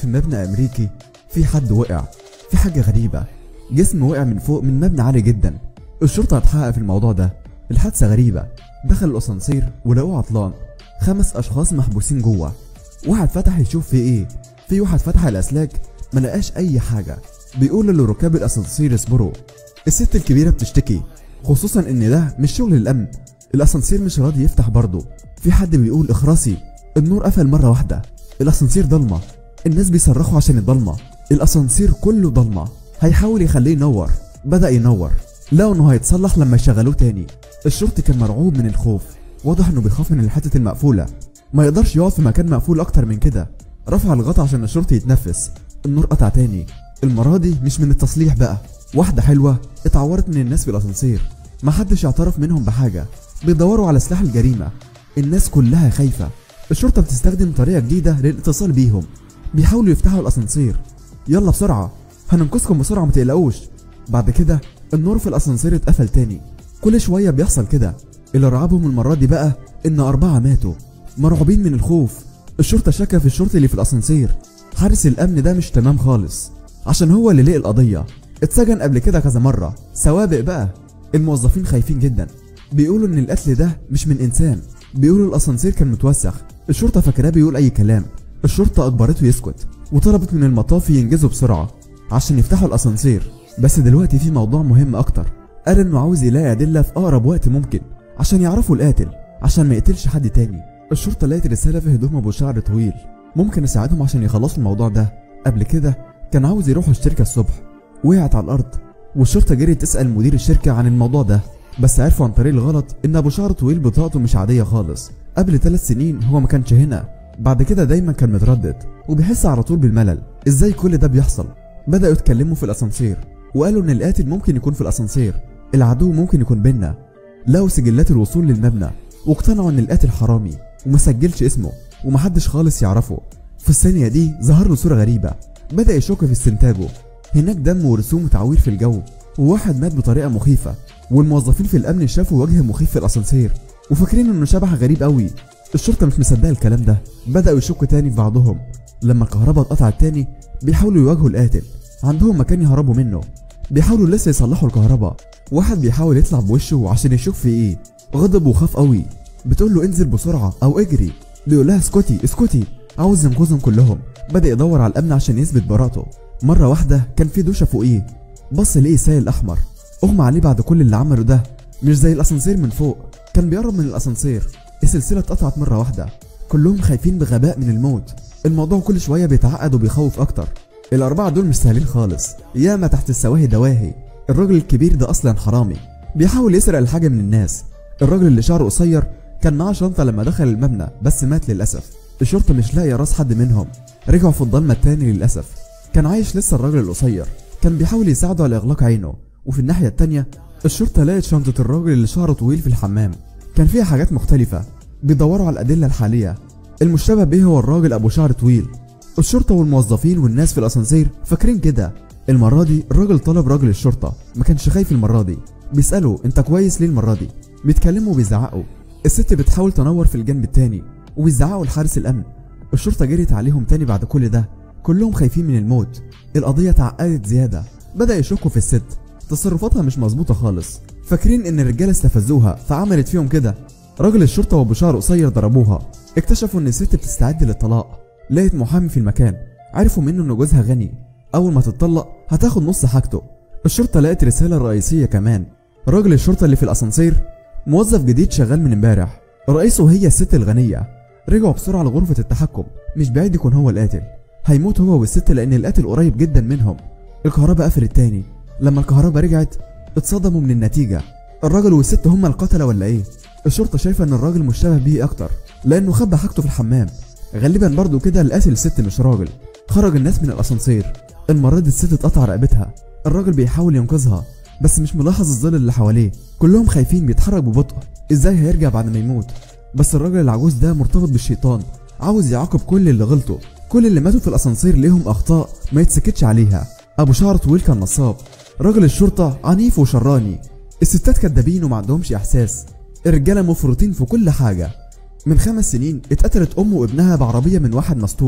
في مبنى أمريكي في حد وقع في حاجة غريبة جسم وقع من فوق من مبنى عالي جدا الشرطة هتحقق في الموضوع ده الحادثة غريبة دخل الأسانسير ولقوه عطلان خمس أشخاص محبوسين جوه واحد فتح يشوف في إيه في واحد فتح الأسلاك ما لقاش أي حاجة بيقول لركاب الأسانسير اصبروا الست الكبيرة بتشتكي خصوصا إن ده مش شغل الأمن الأسانسير مش راضي يفتح برضه في حد بيقول اخرسي النور قفل مرة واحدة الأسانسير ضلمة الناس بيصرخوا عشان الضلمة الأسانسير كله ضلمة هيحاول يخليه ينور بدأ ينور لقوا إنه هيتصلح لما يشغلوه تاني الشرطي كان مرعوب من الخوف واضح إنه بيخاف من الحتة المقفولة ما يقدرش يقعد في مكان مقفول أكتر من كده رفع الغطا عشان الشرطي يتنفس النور قطع تاني المرة دي مش من التصليح بقى واحدة حلوة اتعورت من الناس في الأسانسير محدش اعترف منهم بحاجة بيدوروا على سلاح الجريمة الناس كلها خايفة الشرطة بتستخدم طريقة جديدة للاتصال بيهم بيحاولوا يفتحوا الأسانسير يلا بسرعة هننقذكم بسرعة ما تقلقوش بعد كده النور في الأسانسير اتقفل تاني كل شوية بيحصل كده اللي رعبهم المرة دي بقى إن أربعة ماتوا مرعوبين من الخوف الشرطة شكى في الشرطي اللي في الأسانسير حارس الأمن ده مش تمام خالص عشان هو اللي لقي القضية اتسجن قبل كده كذا مرة سوابق بقى الموظفين خايفين جدا بيقولوا ان القتل ده مش من انسان بيقولوا الاسانسير كان متوسخ الشرطه فاكراه بيقول اي كلام الشرطه اجبرته يسكت وطلبت من المطافي ينجزوا بسرعه عشان يفتحوا الاسانسير بس دلوقتي في موضوع مهم اكتر قال انه عاوز يلاقي ادله في اقرب وقت ممكن عشان يعرفوا القاتل عشان ما يقتلش حد تاني الشرطه لقت رساله في هدوم ابو شعر طويل ممكن يساعدهم عشان يخلصوا الموضوع ده قبل كده كان عاوز يروحوا الشركه الصبح وقعت على الارض والشرطه جريت تسال مدير الشركه عن الموضوع ده بس عرفوا عن طريق الغلط ان ابو شعر طويل بطاقته مش عاديه خالص قبل ثلاث سنين هو ما كانش هنا بعد كده دايما كان متردد وبيحس على طول بالملل ازاي كل ده بيحصل بداوا يتكلموا في الاسانسير وقالوا ان القاتل ممكن يكون في الاسانسير العدو ممكن يكون بينا لقوا سجلات الوصول للمبنى واقتنعوا ان القاتل حرامي ومسجلش اسمه ومحدش خالص يعرفه في الثانيه دي ظهر له صوره غريبه بدا يشك في استنتاجه هناك دم ورسوم وتعوير في الجو وواحد مات بطريقه مخيفه والموظفين في الامن شافوا وجه مخيف في الاسانسير وفاكرين انه شبح غريب قوي الشرطه مش مصدقه الكلام ده بداوا يشكوا تاني في بعضهم لما الكهرباء اتقطعت تاني بيحاولوا يواجهوا القاتل عندهم مكان يهربوا منه بيحاولوا لسه يصلحوا الكهرباء واحد بيحاول يطلع بوشه عشان يشوف في ايه غضب وخاف قوي بتقول له انزل بسرعه او اجري بيقول لها اسكتي اسكتي عاوز ينقذهم كلهم بدا يدور على الامن عشان يثبت براءته مره واحده كان في دوشه فوقيه بص لقي سائل احمر اغمى عليه بعد كل اللي عمله ده مش زي الاسانسير من فوق كان بيقرب من الاسانسير السلسله اتقطعت مره واحده كلهم خايفين بغباء من الموت الموضوع كل شويه بيتعقد وبيخوف اكتر الاربعه دول مش سهلين خالص ياما تحت السواهي دواهي الراجل الكبير ده اصلا حرامي بيحاول يسرق الحاجه من الناس الراجل اللي شعره قصير كان معاه شنطه لما دخل المبنى بس مات للاسف الشرطه مش لاقيه راس حد منهم رجعوا في الضلمه التاني للاسف كان عايش لسه الراجل القصير كان بيحاول يساعده على اغلاق عينه وفي الناحيه التانيه الشرطه لقت شنطه الراجل اللي شعره طويل في الحمام كان فيها حاجات مختلفه بيدوروا على الادله الحاليه المشتبه به هو الراجل ابو شعر طويل الشرطه والموظفين والناس في الاسانسير فاكرين كده المره دي الراجل طلب راجل الشرطه ما كانش خايف المره دي بيساله انت كويس ليه المره دي بيتكلموا وبيزعقوا الست بتحاول تنور في الجنب التاني وبيزعقوا لحارس الامن الشرطه جريت عليهم تاني بعد كل ده كلهم خايفين من الموت القضيه اتعقدت زياده بدا يشكوا في الست تصرفاتها مش مظبوطه خالص فاكرين ان الرجاله استفزوها فعملت فيهم كده راجل الشرطه وابو شعر قصير ضربوها اكتشفوا ان الست بتستعد للطلاق لقيت محامي في المكان عرفوا منه ان جوزها غني اول ما تتطلق هتاخد نص حاجته الشرطه لقت رساله رئيسيه كمان راجل الشرطه اللي في الاسانسير موظف جديد شغال من امبارح رئيسه هي الست الغنيه رجعوا بسرعه لغرفه التحكم مش بعيد يكون هو القاتل هيموت هو والست لان القاتل قريب جدا منهم الكهرباء قفلت تاني لما الكهرباء رجعت اتصدموا من النتيجه الراجل والست هما القتله ولا ايه الشرطه شايفه ان الراجل مشتبه بيه اكتر لانه خبى حاجته في الحمام غالبا برضو كده القاتل ست مش راجل خرج الناس من الاسانسير المره دي الست اتقطع رقبتها الراجل بيحاول ينقذها بس مش ملاحظ الظل اللي حواليه كلهم خايفين بيتحرك ببطء ازاي هيرجع بعد ما يموت بس الراجل العجوز ده مرتبط بالشيطان عاوز يعاقب كل اللي غلطوا كل اللي ماتوا في الاسانسير ليهم اخطاء ما يتسكتش عليها ابو شعر طويل كان نصاب راجل الشرطه عنيف وشراني الستات كدابين وما عندهمش احساس الرجاله مفرطين في كل حاجه من خمس سنين اتقتلت ام وابنها بعربيه من واحد مسطول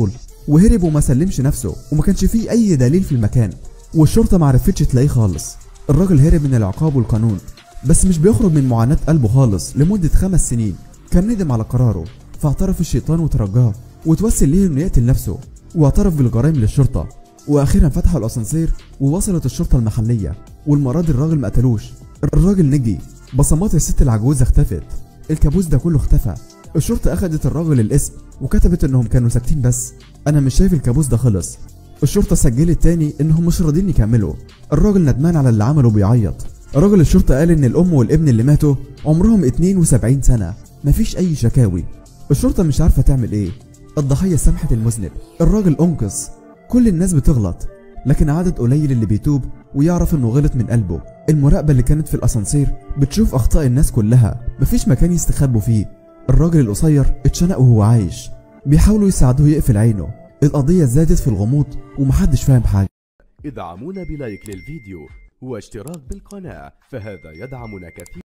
وهرب وما سلمش نفسه وما كانش فيه اي دليل في المكان والشرطه ما عرفتش تلاقيه خالص الراجل هرب من العقاب والقانون بس مش بيخرج من معاناه قلبه خالص لمده خمس سنين كان ندم على قراره فاعترف الشيطان وترجاه وتوسل ليه انه يقتل نفسه واعترف بالجرائم للشرطه واخيرا فتحوا الاسانسير ووصلت الشرطه المحليه والمره دي الراجل ما قتلوش الراجل نجي بصمات الست العجوزه اختفت الكابوس ده كله اختفى الشرطه اخدت الراجل الاسم وكتبت انهم كانوا ساكتين بس انا مش شايف الكابوس ده خلص الشرطه سجلت تاني انهم مش راضيين يكملوا الراجل ندمان على اللي عمله بيعيط راجل الشرطه قال ان الام والابن اللي ماتوا عمرهم 72 سنه مفيش اي شكاوي الشرطه مش عارفه تعمل ايه الضحيه سامحت المذنب الراجل انقذ كل الناس بتغلط لكن عدد قليل اللي بيتوب ويعرف انه غلط من قلبه المراقبة اللي كانت في الاسانسير بتشوف اخطاء الناس كلها مفيش مكان يستخبوا فيه الراجل القصير اتشنق وهو عايش بيحاولوا يساعدوه يقفل عينه القضية زادت في الغموض ومحدش فاهم حاجة ادعمونا بلايك للفيديو واشتراك بالقناة فهذا يدعمنا كثيرا